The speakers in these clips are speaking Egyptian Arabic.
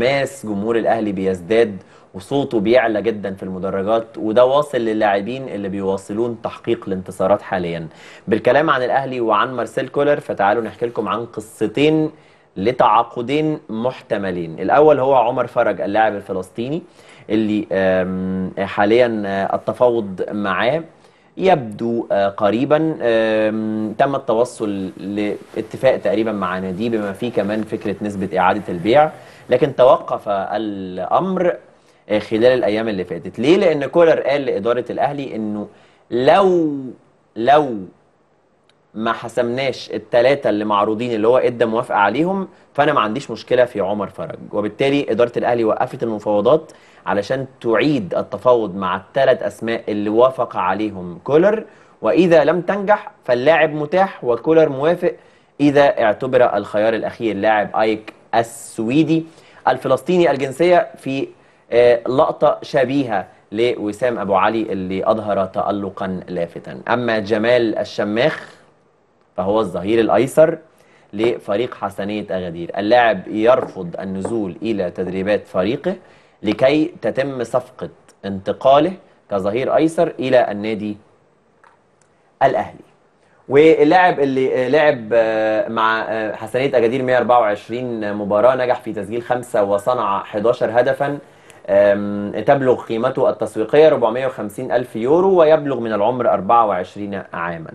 حماس جمهور الاهلي بيزداد وصوته بيعلى جدا في المدرجات وده واصل للاعبين اللي بيواصلون تحقيق الانتصارات حاليا بالكلام عن الاهلي وعن مارسيل كولر فتعالوا نحكي لكم عن قصتين لتعاقدين محتملين الاول هو عمر فرج اللاعب الفلسطيني اللي آم، حاليا آه، التفاوض معاه يبدو آه، قريبا آم، تم التوصل لاتفاق تقريبا مع ناديه بما فيه كمان فكره نسبه اعاده البيع لكن توقف الامر آه، خلال الايام اللي فاتت ليه لان كولر قال لاداره الاهلي انه لو لو ما حسمناش الثلاثه اللي معروضين اللي هو ادى موافقه عليهم فانا ما عنديش مشكله في عمر فرج وبالتالي اداره الاهلي وقفت المفاوضات علشان تعيد التفاوض مع الثلاث اسماء اللي وافق عليهم كولر واذا لم تنجح فاللاعب متاح وكولر موافق اذا اعتبر الخيار الاخير لاعب ايك السويدي الفلسطيني الجنسيه في آه، لقطه شبيهه لوسام ابو علي اللي اظهر تالقا لافتا اما جمال الشماخ فهو الظهير الايسر لفريق حسنيه اغادير اللاعب يرفض النزول الى تدريبات فريقه لكي تتم صفقه انتقاله كظهير ايسر الى النادي الاهلي واللاعب اللي لعب آه، مع آه، حسنيه اجادير 124 مباراه نجح في تسجيل خمسه وصنع 11 هدفا آم، تبلغ قيمته التسويقيه 450 الف يورو ويبلغ من العمر 24 عاما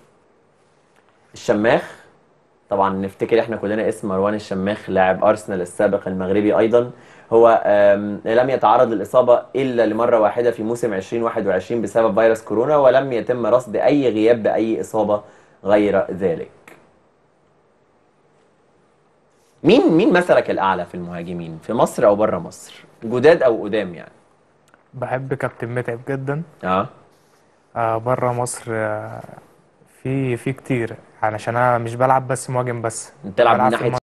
الشماخ طبعا نفتكر احنا كلنا اسم مروان الشماخ لاعب ارسنال السابق المغربي ايضا هو آم، لم يتعرض للاصابه الا لمره واحده في موسم 2021 بسبب فيروس كورونا ولم يتم رصد اي غياب باي اصابه غير ذلك مين مين مثلك الاعلى في المهاجمين في مصر او بره مصر جداد او قدام يعني بحب كابتن متعب جدا اه آه بره مصر آه في في كتير علشان انا مش بلعب بس مهاجم بس بتلعب من بلعب في ناحيه